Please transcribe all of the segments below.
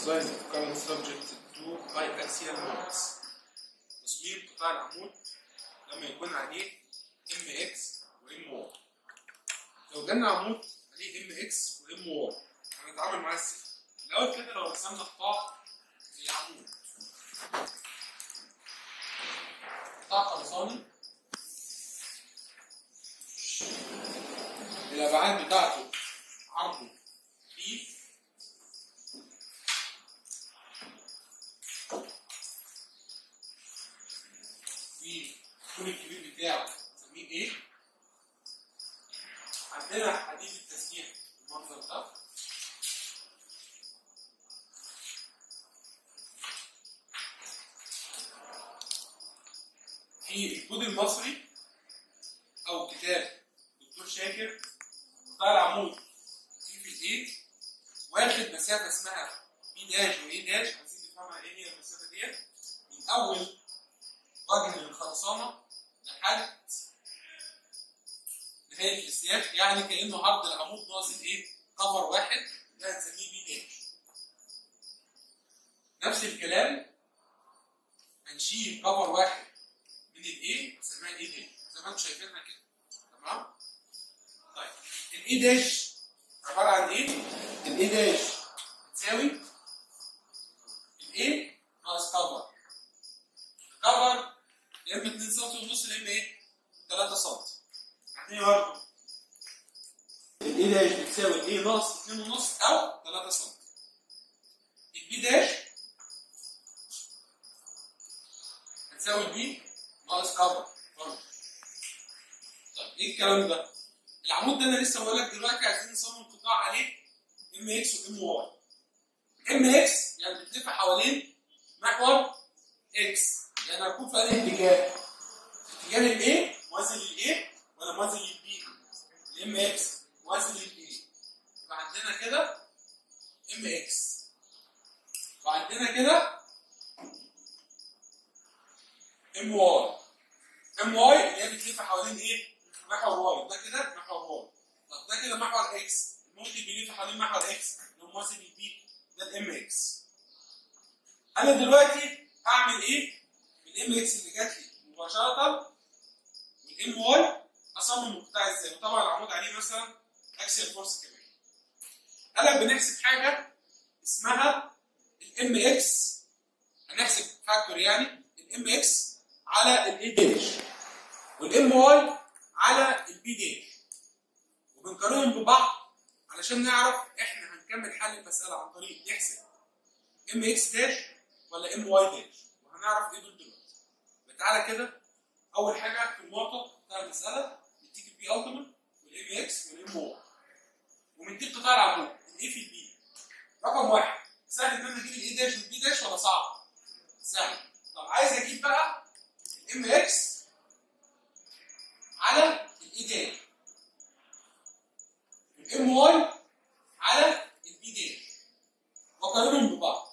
design of current subject to biaxial modes تصميم قطاع العمود لما يكون عليه ام اكس وام واي لو جالنا عمود عليه ام اكس وام واي هنتعامل معاه ازاي؟ الاول كده لو رسمنا قطاع زي عمود قطاع خرساني الابعاد بتاعته عرضه بي في الطول الكبير بتاعه نسميه ايه؟ عندنا حديد التسليح بالمنظر ده في الكود المصري او كتاب دكتور شاكر قطاع العمود في في الايه واخد مسافه اسمها بي داش وايه داش عايزين نفهمها ايه هي المسافه ديت من اول وجه الخرسانه لحد نهايه السياج يعني كانه عرض العمود ناقص الايه؟ كفر واحد ده هنسميه بي داش. نفس الكلام هنشيل كفر واحد من الايه نسميها الاي داش زي ما انتم شايفينها كده تمام؟ طيب الاي داش عباره عن ايه؟ الاي داش بتساوي الايه ناقص كفر كفر يا اما 2 سم ونص يا اما ايه 3 سم يعني برضه الاي داش بتساوي الاي ناقص 2 ونص او 3 سم البي داش هتساوي البي ناقص كفر برضه طيب ايه الكلام ده؟ العمود ده انا لسه بقول لك دلوقتي عايزين نصمم قطاع عليه ام اكس وام واي ام اكس يعني بتلف حوالين محور اكس يعني هكون في انهي اتجاه؟ اتجاه الايه موازي للايه ولا موازي للبي؟ الام اكس موازي للايه يبقى عندنا كده ام اكس وعندنا كده ام واي ام واي اللي هي بتلف حوالين ايه؟ محور واي ده كده محور واي طب ده كده محور اكس ممكن بيلف حوالين محور اكس اللي هو موازي للبي ده الام اكس انا دلوقتي هعمل ايه؟ الام اكس اللي جات لي مباشره والام واي اصمم القطاع ازاي وطبعا العمود عليه مثلا اكسل فورس كمان انا بنحسب حاجه اسمها الام اكس هنحسب فاكتور يعني الام اكس على الاي داش والام واي على البي داش وبنقارنهم ببعض علشان نعرف احنا هنكمل حل المساله عن طريق نحسب ام اكس داش ولا ام واي داش وهنعرف ايه دول دلوقتي تعالى كده اول حاجه في النقطه بتاع المساله نديك البي التيمت والام اكس والام واي ومديك قطاع العمود الاي في البي رقم واحد سهل ان انا اجيب الاي داش والبي داش ولا صعب؟ سهل طب عايز اجيب بقى الام اكس على الاي داش الام واي على البي داش واقارنهم ببعض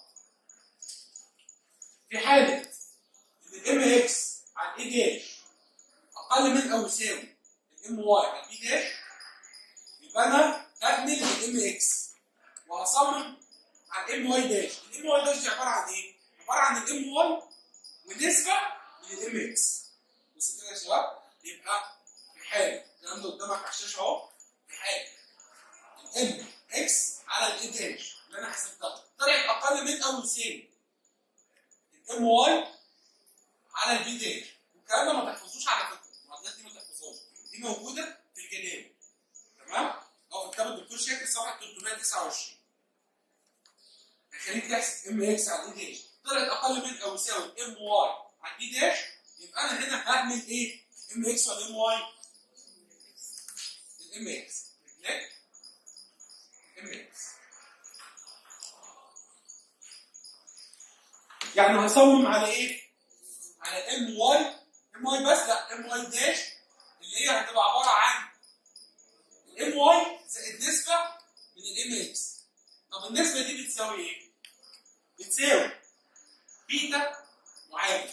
في حاله ان الام اكس على الاي داش اقل من او يساوي الام واي على البي داش يبقى انا هكمل الام اكس وهصمم على الام واي داش الام واي داش دي عباره عن ايه؟ عباره عن الام واي ونسبه من الام اكس بص كده يا شباب يبقى في حاله الكلام ده قدامك على الشاشه اهو في حاله الام اكس على الاي داش اللي انا حسبتها طلعت اقل من او يساوي الام واي على البي داش والكلام ده ما تحفظوش على فكره المعادلات دي ما تحفظهاش دي موجوده في الجداول تمام او في كتاب الدكتور شاكر صفحه 329 هيخليك تحسب ام اكس على الاي داش طلعت اقل من او يساوي ام واي على البي داش يبقى انا هنا هعمل ايه؟ ام اكس ولا ام واي؟ الام اكس رجلك ام اكس يعني هصمم على ايه؟ على ام واي ام واي بس لا ام واي داش اللي هي هتبقى عباره عن الام واي زائد نسبه من الام اكس طب النسبه دي بتساوي ايه؟ بتساوي بيتا معادل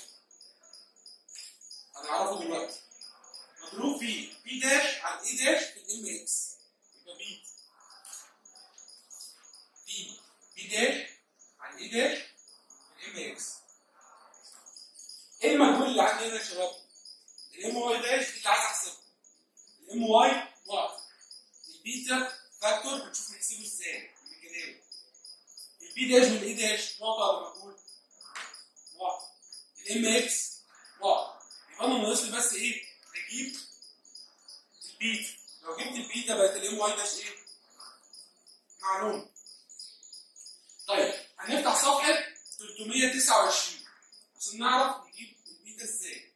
هنعرفه دلوقتي مضروب في بي داش على الاي داش في الام اكس يبقى بيتا في بي داش على الاي داش الام اكس ايه المجهول اللي عندي هنا يا شباب؟ الام واي داش دي اللي عايز احسبها الام واي واحد البيتا فاكتور هنشوف نحسبه ازاي بالجداول البي داش والاي داش نقطه ولا مجهول؟ واحد الام اكس واحد يبقى انا ناقص لي بس ايه؟ اجيب البيتا لو جبت البيتا بقت الام واي داش ايه؟ معلوم طيب هنفتح صفحه 329 عشان نعرف نجيب البيتا ازاي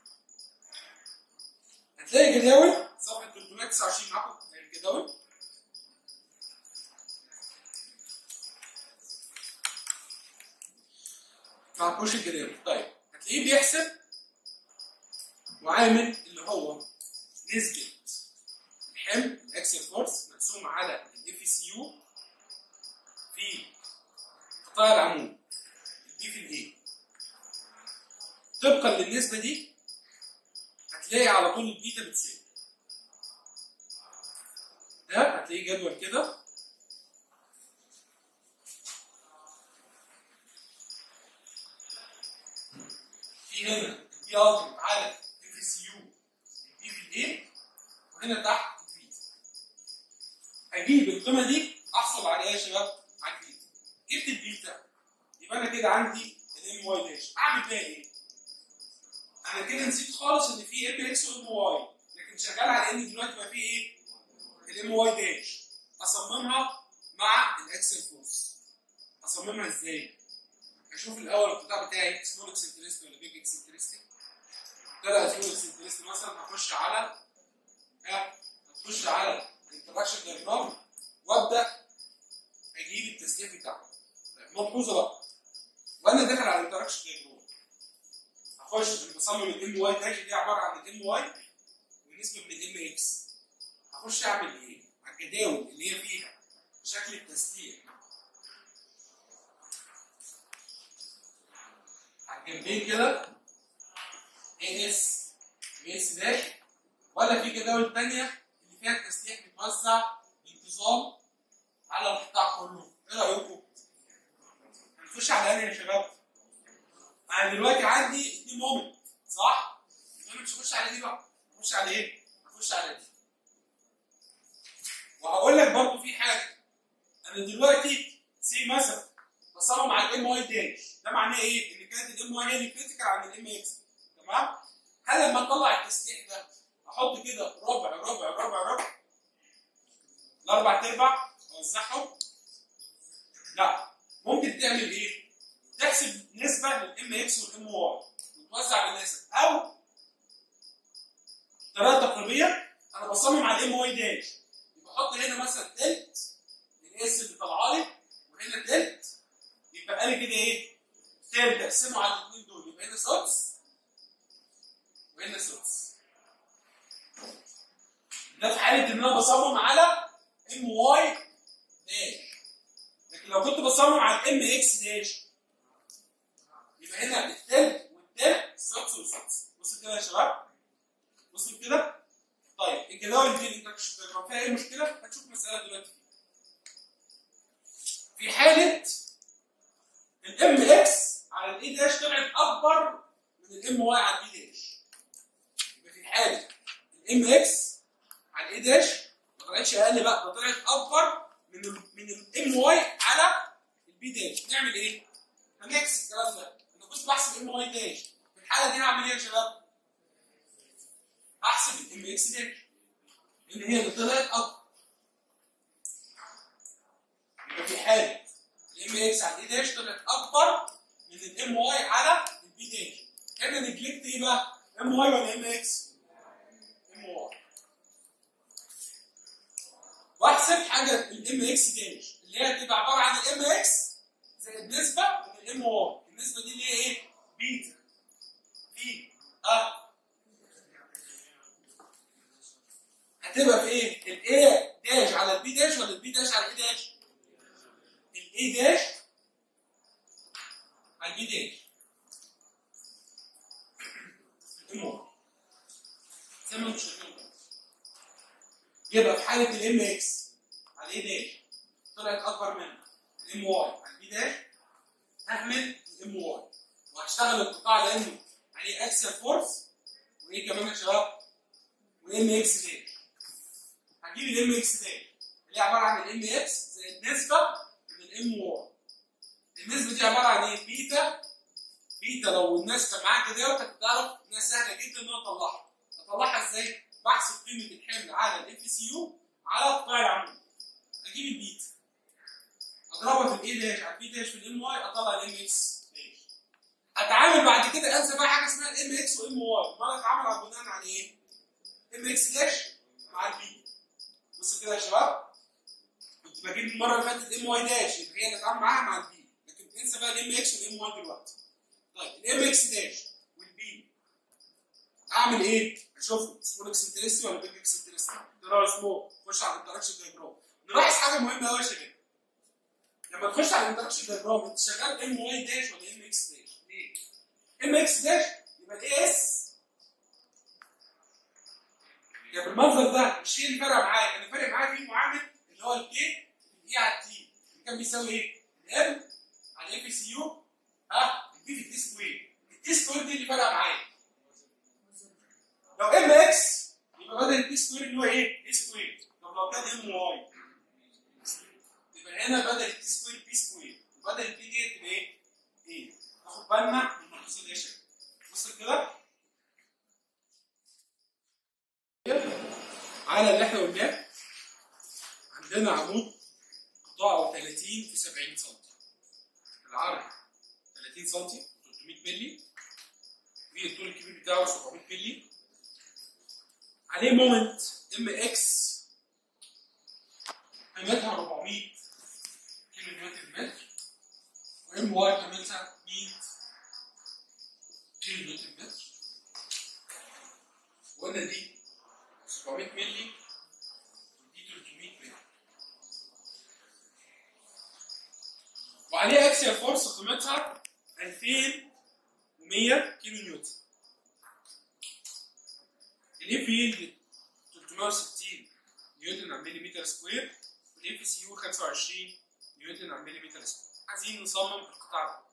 هتلاقي جداول صفحه 329 معاكم الجداول معكوش الجداول طيب هتلاقيه بيحسب وعامل اللي هو نسبه الحمل الاكسل فورس مقسوم على الاف سي يو في قطاع العمود دي في الايه طبقا للنسبه دي هتلاقي على طول البيتا بتساوي ده هتلاقيه جدول كده في هنا البي اضرب على اف سي يو البي في الايه وهنا تحت البيتا اجيب القيمه دي احصل عليها يا شباب على البيتا جبت البيتا يبقى انا كده عندي الام واي داش اعمل بيها ايه؟ انا كده نسيت خالص ان في ام اكس وام واي لكن شغال على ان دلوقتي بقى في ايه؟ الام واي داش اصممها مع الاكسل فورس اصممها ازاي؟ اشوف الاول القطاع بتاعي سمول اكسنتريست ولا بيج اكسنتريست طلع سمول اكسنتريست مثلا هخش على ها هخش على الانتراكشن دايجرام وابدا اجيب التسليح بتاعه ملحوظه بقى وانا داخل على الانتراكشن دايجرام اخش بصمم الام واي داش دي عباره عن الام واي ونسبه من الام اكس هخش اعمل ايه؟ على الجداول اللي هي فيها شكل التسليح على الجنبين كده اي اس اس داش ولا في جداول ثانيه اللي فيها التسليح متوزع بانتظام على القطاع كله ايه رايكم؟ هنخش على انهي يا شباب؟ انا دلوقتي عندي دي مومنت صح؟ يبقى انا مش هخش على دي بقى هخش على ايه؟ هخش على دي وهقول لك برضه في حاجه انا دلوقتي سي مثلا بصمم على الام واي داش ده معناه ايه؟ ان كانت الام واي هي اللي كريتيكال عن الام اكس تمام؟ هل لما اطلع التسليح ده احط كده ربع ربع ربع ربع الاربع ارباع اوزعهم لا ممكن تعمل ايه؟ تحسب نسبه للام اكس والام واي وتوزع بالنسب او طريقه تقريبيه انا بصمم على الام واي داش يبقى احط هنا مثلا تلت الاس اللي طالعه لي وهنا تلت يبقى لي كده ايه؟ تلت اقسمه على الاثنين دول يبقى هنا سدس وهنا سدس ده في حاله ان انا بصمم على ام واي داش لكن لو كنت بصمم على الام اكس داش يبقى هنا التلت والتلت سدس وسدس بص كده يا شباب بص كده طيب الجداول دي انت فيها ايه مشكله؟ هتشوف مساله دلوقتي في حاله الام اكس على الاي داش طلعت اكبر من الام واي على البي داش يبقى في حاله الام اكس على الاي داش ما طلعتش اقل بقى ده طلعت اكبر من ال من الام واي على البي داش نعمل ايه؟ هنكس الكلام ده انا كنت بحسب ام واي داش في الحاله دي هعمل ايه يا شباب؟ احسب الام اكس داش اللي هي اللي طلعت اكبر يبقى في حاله الام اكس على الاي داش طلعت اكبر من الام واي على البي داش كان نجلكت ايه بقى؟ ام واي ولا ام اكس؟ ام واي واحسب حاجه الام اكس داش اللي هي هتبقى عباره عن الام اكس زائد نسبه من الام واي النسبه دي اللي هي ايه؟ بيتا في اه هتبقى في ايه؟ الاي داش على البي داش ولا البي داش على الاي داش؟ الاي داش على البي داش الام زي ما انتم شايفين يبقى في حاله الام اكس على الاي داش طلعت اكبر من الام واي على البي داش هعمل الام واي وهشتغل القطاع لانه عليه اكسل فورس وايه كمان يا شباب؟ وام اكس داش هجيب الام اكس داش اللي هي عباره عن الام اكس زائد نسبه من الام واي النسبه دي عباره عن ايه؟ بيتا بيتا لو الناس كان معاك كده هتعرف انها سهله جدا ان انا اطلعها اطلعها ازاي؟ بحسب قيمه الحمل على الاف سي يو على قطاع العمود اجيب البيتا اضربها في الاي داش على البي داش في الام واي اطلع الام اكس داش اتعامل بعد كده انسى بقى حاجه اسمها الام اكس وام واي امال اتعامل على بناء على ايه؟ ام اكس داش مع البي بص كده يا شباب كنت بجيب المره اللي فاتت ام واي داش يبقى هي اللي اتعامل معاها مع البي لكن انسى بقى الام اكس والام واي دلوقتي طيب الام اكس داش والبي اعمل ايه؟ اشوف سمول اكسنترستي ولا بيج اكسنترستي ده رأي سمول خش على الانتراكشن دايجرام نلاحظ حاجه مهمه قوي يا شباب لما تخش على الانتراكشن دايجرام انت شغال ام واي داش ولا ام اكس داش ليه؟ ام اكس داش يبقى الاي اس يبقى بالمنظر ده مش هي اللي فارقه معايا اللي فارق معايا في معامل اللي هو الكي الاي على التي اللي كان بيساوي ايه؟ الام على الاف سي يو ها البي في التي سكوير التي سكوير دي اللي فارقه معايا لو ام اكس يبقى بدل التي سكوير اللي هو ايه؟ اي سكوير طب لو كان ام واي يبقى هنا بدل التي سكوير بي سكوير وبدل البي دي تبقى ايه؟ ايه؟ ناخد بالنا من المحصول دي يا شباب بص كده على اللي احنا قلناه عندنا عمود قطاعه 30 في 70 سم العرض 30 سم 300 مللي والطول الكبير بتاعه 700 مللي عليه مومنت ام اكس قيمتها 400 كيلو نيوتن متر وام واي قيمتها 100 كيلو نيوتن متر وقلنا دي 700 مللي ودي 300 مللي وعليه اكسيال فورس قيمتها 2100 كيلو نيوتن الاف يلد 360 نيوتن على مليمتر سكوير والاف سي يو 25 نيوتن على مليمتر سكوير عايزين نصمم القطاع ده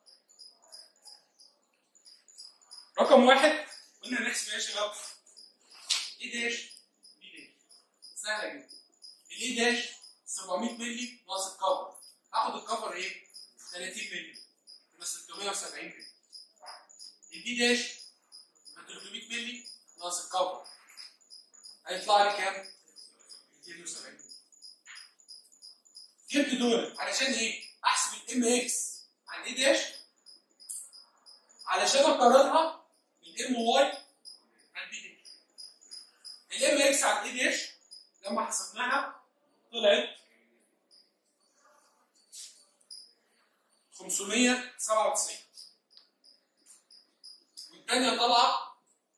رقم واحد قلنا نحسب يا شباب ايه داش بي داش سهله جدا الايه داش 700 مللي ناقص الكفر هاخد الكفر ايه 30 مللي يبقى 670 مللي البي داش يبقى 300 مللي ناقص الكفر هيطلع لي كام 270 جبت دول علشان ايه احسب الام اكس على الاي داش علشان اقارنها بالام واي على البي داش الام اكس على الاي داش لما حسبناها طلعت 597 والثانيه طالعه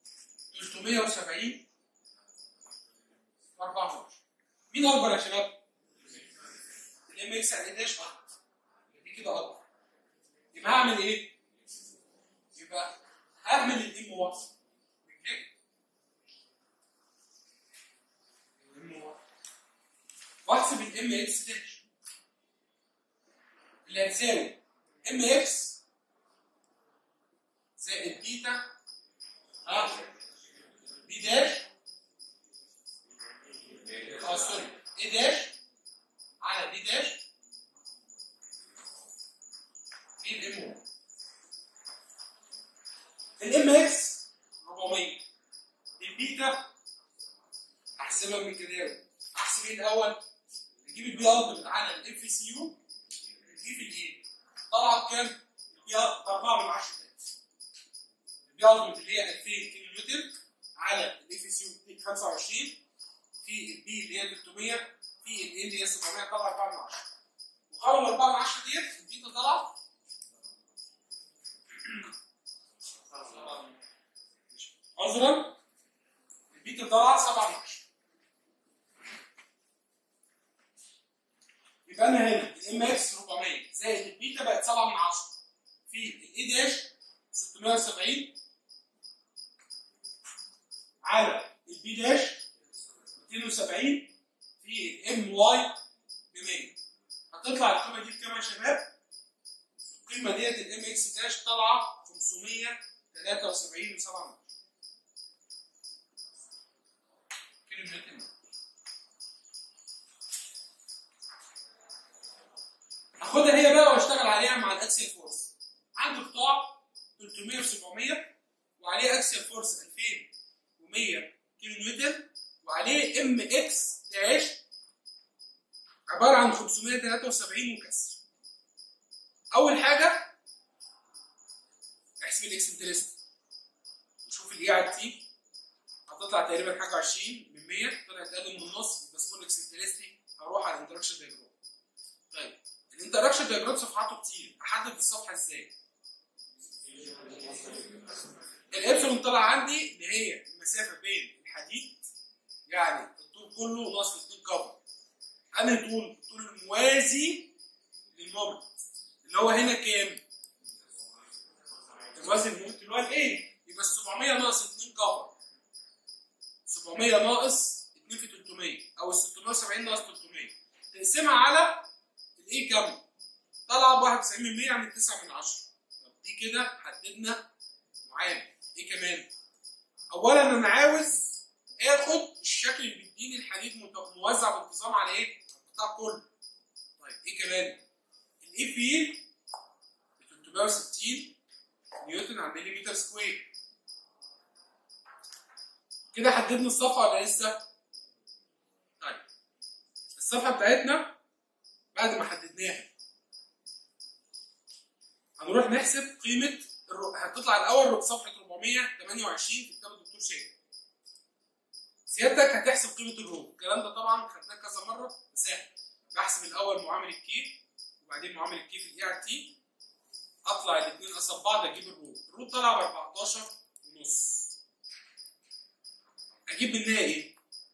370 14 مين اكبر يا شباب؟ الام اكس على الاي داش اكبر دي كده اكبر يبقى هعمل ايه؟ يبقى هعمل الام واي واحسب الام اكس داش اللي هتساوي ام اكس زائد بيتا ها بي داش اه سوري اي داش على بي داش في الام الام اكس 400 البيتا احسبها من كده احسب ايه الاول؟ نجيب البي اوت على الاف سي يو نجيب الايه؟ طلع بكام؟ البي اوت ب 4 من 10 البي اوت اللي هي 2000 كيلو نيوتن على الاف سي يو 25 في البي اللي هي 300 في الاي اللي هي 700 طلع 4 من 10 وقارن 4 من 10 ديت البيتا طلع عذرا البيتا طلع 7 من 10 يبقى انا هنا الام اكس 400 زائد البيتا بقت 7 من 10 في الاي داش 670 على البي داش 270 في الام واي ب 100 هتطلع القيمه دي بكام يا شباب؟ القيمه ديت الام اكس داش طالعه 573 و7 كيلو نيوتن هاخدها هي بقى واشتغل عليها مع الاكسل فورس عندي قطاع 300 في 700 وعليه اكسل فورس 2100 كيلو نيوتن وعليه ام اكس داش عباره عن 573 وكسر اول حاجه احسب الاكسنتريست نشوف الاي على تي هتطلع تقريبا حاجه 20 من 100 طلعت اقل من النص بس كل اكسنتريستي هروح على الانتراكشن دايجرام طيب الانتراكشن دايجرام صفحاته كتير احدد الصفحه ازاي الابسلون طلع عندي اللي هي المسافه بين الحديد يعني الطول كله ناقص الاثنين كفر انهي طول؟ الطول الموازي للمومنت اللي هو هنا كام؟ الموازي للمومنت اللي هو الايه؟ يبقى ال 700 ناقص 2 كفر 700 ناقص 2 في 300 او ال 670 ناقص 300 تقسمها على الايه كام؟ طالعه ب 91% يعني 9 من 10 طب دي كده حددنا معامل ايه كمان؟ اولا انا عاوز اخد الشكل اللي بيديني الحديد موزع بانتظام على ايه؟ القطاع كله. طيب ايه كمان؟ الاي في ب 360 نيوتن على مليمتر سكوير. كده حددنا الصفحه ولا لسه؟ طيب الصفحه بتاعتنا بعد ما حددناها هنروح نحسب قيمه الرو... هتطلع الاول صفحه 428 في كتاب الدكتور شاهد. سيادتك هتحسب قيمه الرو الكلام ده طبعا خدناه كذا مره سهل بحسب الاول معامل الكي وبعدين معامل الكي في الاي ار تي اطلع الاثنين قصاد بعض اجيب الرو الرو طلع ب 14 ونص اجيب منها ايه؟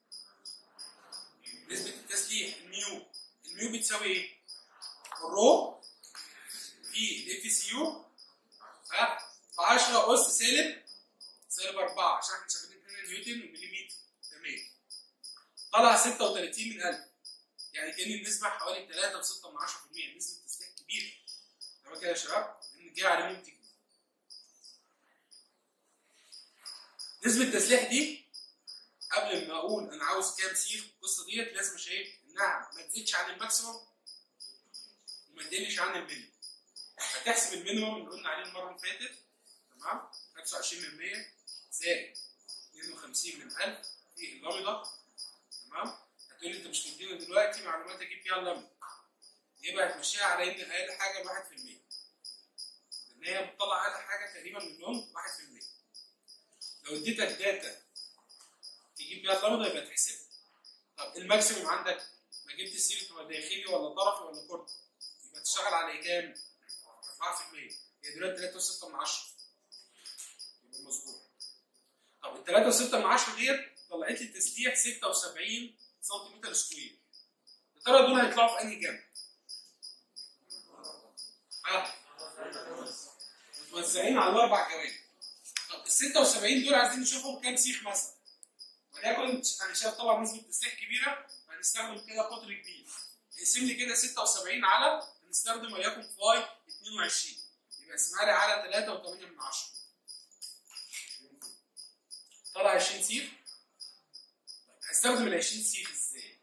نسبه التسليح الميو الميو بتساوي ايه؟ الرو في الاف سي يو ها في 10 اس سالب سالب 4 عشان احنا شغالين هنا نيوتن ومليمتر تمام طلع 36 من 1000 يعني كان النسبه حوالي 3.6 من 10% نسبه تسليح كبيره تمام كده يا شباب لان جاي على منتج نسبه التسليح دي قبل ما اقول انا عاوز كام سيخ في القصه ديت لازم اشيك انها ما تزيدش عن الماكسيموم وما تقلش عن المينيموم هتحسب المينيموم اللي قلنا عليه المره اللي فاتت تمام 25% زائد 52 من 1000 في اللامدا تمام هتقول لي انت مش مدينا دلوقتي معلومات اجيب فيها اللامدا يبقى هتمشيها على ان اقل حاجه 1% لان هي بتطلع اقل حاجه تقريبا مليون 1% لو اديتك داتا تجيب بيها اللامدا يبقى تحسبها طب الماكسيموم عندك ما جبت السيرة هو داخلي ولا طرفي ولا كرة يبقى تشتغل على كام؟ 4% هي دلوقتي 3.6 من 10 يبقى مظبوط طب ال 3.6 من 10 ديت طلعت لي تسليح 76 سنتيمتر سكوير يا ترى دول هيطلعوا في انهي جنب؟ ها؟ متوزعين على الاربع جوانب طب ال 76 دول عايزين نشوفهم كام سيخ مثلا وليكن انا شايف طبعا نسبه تسليح كبيره فهنستخدم كده قطر كبير اقسم لي كده 76 على هنستخدم وليكن فاي 22 يبقى اسمها لي على 3.8 من 10 طلع 20 سيخ طيب هستخدم ال 20 سيخ ازاي؟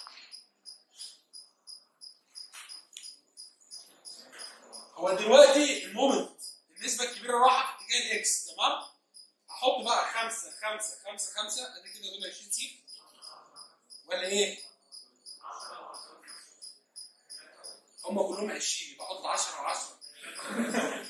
هو دلوقتي المومنت النسبه الكبيره راحه في اتجاه الاكس تمام؟ هحط بقى 5 5 5 5 ادي كده دول 20 سيخ ولا ايه؟ هم كلهم 20 يبقى احط 10 و10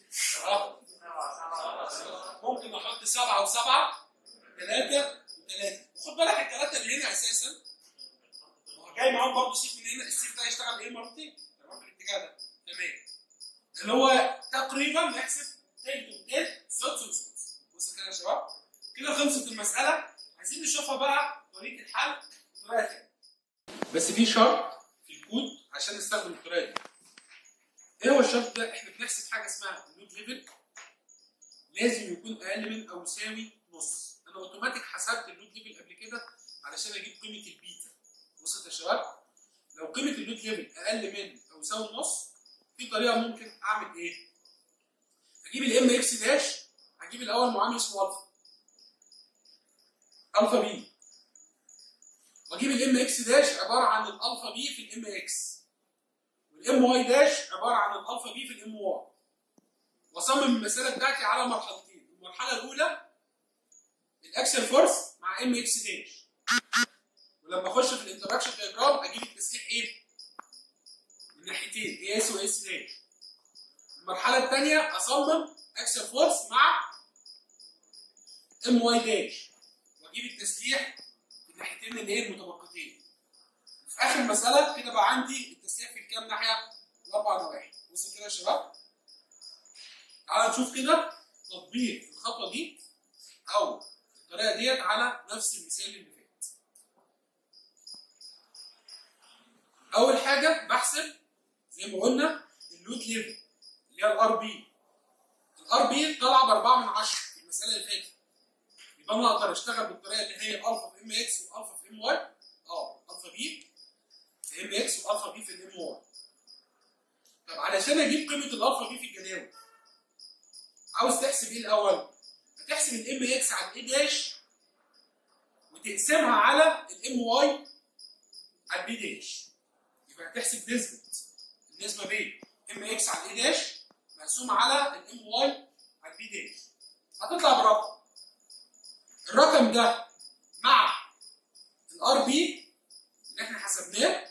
ممكن احط 7 و7 3 و3 وخد بالك الثلاثه اللي هنا اساسا هو جاي معاهم برضه سيف من هنا السيف ده هيشتغل ايه مرتين تمام في الاتجاه ده تمام اللي هو تقريبا نحسب تلت وتلت سدس وسدس بص كده يا شباب كده خلصت المساله عايزين نشوفها بقى طريقه الحل بطريقه ثانيه بس في شرط في الكود عشان نستخدم الطريقه دي ايه هو الشرط ده؟ احنا بنحسب حاجه اسمها اللود ليفل لازم يكون اقل من او يساوي نص انا اوتوماتيك حسبت اللود ليفل قبل كده علشان اجيب قيمه البيتا وصلت يا شباب؟ لو قيمه اللود ليفل اقل من او يساوي نص في طريقه ممكن اعمل ايه؟ اجيب الام اكس داش اجيب الاول معامل اسمه الفا الفا بي واجيب الام اكس داش عباره عن الالفا بي في الام اكس والام واي داش عباره عن الالفا بي في الام واي واصمم المساله بتاعتي على مرحلتين المرحله الاولى الاكسل فورس مع ام اكس داش ولما اخش في الانتراكشن دياجرام اجيب التسليح ايه؟ من ناحيتين اي اس واس داش المرحله الثانيه اصمم اكسل فورس مع ام واي داش واجيب التسليح من الناحيتين اللي هي المتبقيتين في اخر مساله كده بقى عندي التسليح في الكام ناحيه؟ الاربع نواحي بصوا كده يا شباب تعالى نشوف كده تطبيق الخطوه دي او الطريقه ديت على نفس المثال اللي فات اول حاجه بحسب زي ما قلنا اللود ليفل اللي هي الار بي الار بي طالعه ب 4 من 10 في المساله اللي فاتت يبقى انا اقدر اشتغل بالطريقه اللي هي الفا في ام اكس والفا في ام واي اه الفا بي في ام اكس والفا بي في الام واي طب علشان اجيب قيمه الالفا بي في الجداول عاوز تحسب ايه الاول؟ هتحسب الام اكس على الاي داش وتقسمها على الام واي على البي داش يبقى هتحسب نسبه النسبه بين ام اكس على الاي داش مقسومه على الام واي على البي داش هتطلع برقم الرقم ده مع الار بي اللي احنا حسبناه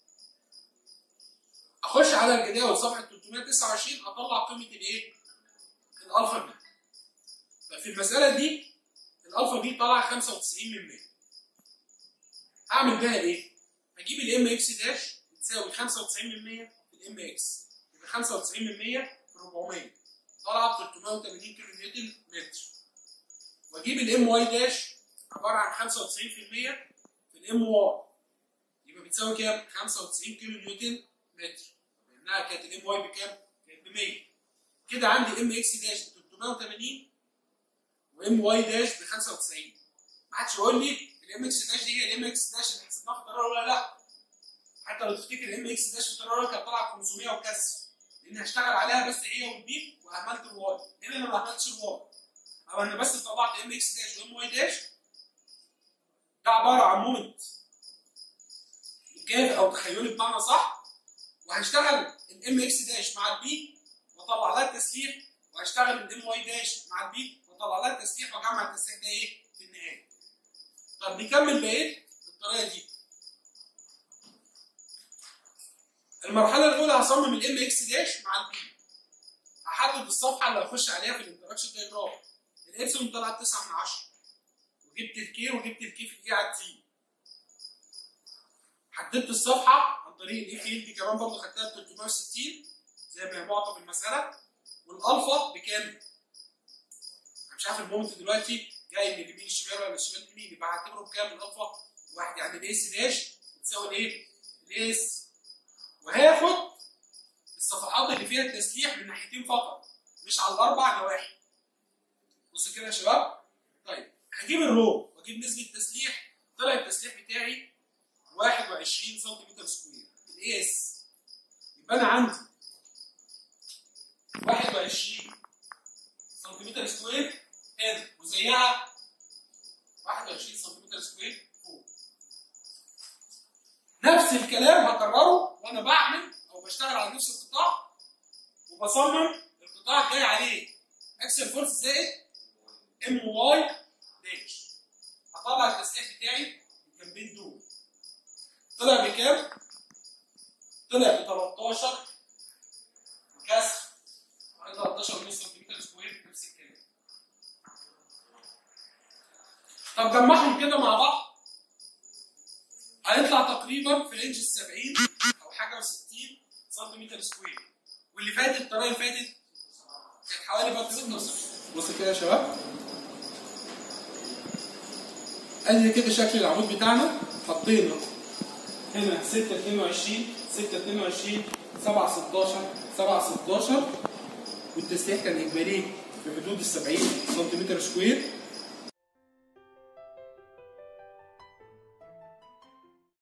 اخش على الجداول صفحه 329 اطلع قيمه الايه؟ الالفا بي ففي المساله دي الالفا بي طالعه 95 من 100 اعمل بيها ايه؟ هجيب الام اكس داش بتساوي 95 من 100 في الام اكس يبقى 95 من 100 في 400 طالعه ب 380 كيلو نيوتن متر واجيب الام واي داش عباره عن 95% في الام واي يبقى بتساوي كام؟ 95 كيلو نيوتن متر لانها كانت الام واي بكام؟ كانت ب 100 كده عندي ام اكس داش ب 380 وام واي داش ب 95 ما حدش يقول لي الام اكس داش دي هي الام اكس داش اللي حسبناها في الطريقه الاولى لا حتى لو تفتكر الام اكس داش في الطريقه الاولى كانت طالعه ب 500 وكسر لان هشتغل عليها بس هي والبي وعملت الواي هنا انا ما عملتش الواي او انا بس طلعت ام اكس داش وام واي داش ده عباره عن مومنت جاف او تخيلي بمعنى صح وهشتغل الام اكس داش مع البي واطلع لها التسليح وهشتغل الام واي داش مع البي واطلع لها التسليح واجمع التسليح ده ايه في النهايه. طب نكمل بقيه بالطريقه دي. المرحله الاولى هصمم الام اكس داش مع البي. هحدد الصفحه اللي هخش عليها في الانتراكشن دايجرام. الابسلون طلعت 9 من 10 وجبت الكي وجبت الكي في الاي على التي. حددت الصفحه عن طريق الاي فيل دي كمان برضه خدتها ب 360 زي ما هي معطى في المساله والالفا بكام؟ انا مش عارف المومنت دلوقتي جاي من اليمين الشمال ولا الشمال اليمين يبقى هعتبره بكام الالفا؟ واحد يعني الاس داش بتساوي الايه؟ الاس وهاخد الصفحات اللي فيها التسليح من ناحيتين فقط مش على الاربع نواحي. بص كده يا شباب طيب هجيب الرو واجيب نسبه تسليح طلع التسليح بتاعي 21 سم سكوير الاي اس يبقى انا عندي 21 سنتيمتر سكوير هنا وزيها 21 سنتيمتر سكوير فوق نفس الكلام هكرره وانا بعمل او بشتغل على نفس القطاع وبصمم القطاع الجاي عليه اكسل فورس زائد ام واي داش هطلع التسليح بتاعي الجنبين دول طلع بكام؟ طلع ب 13 وكسر 13 ونص سنتيمتر سكوير نفس الكلام. طب جمعهم كده مع بعض هيطلع تقريبا في رينج ال 70 او حاجه و 60 سنتيمتر سكوير واللي فاتت الطريقه اللي فاتت كانت حوالي برضه 76 بص كده يا شباب ادي كده شكل العمود بتاعنا حطينا هنا 6 22 6 22 7 16 7 16 والتسليح كان اجمالي في حدود ال 70 سنتيمتر سكوير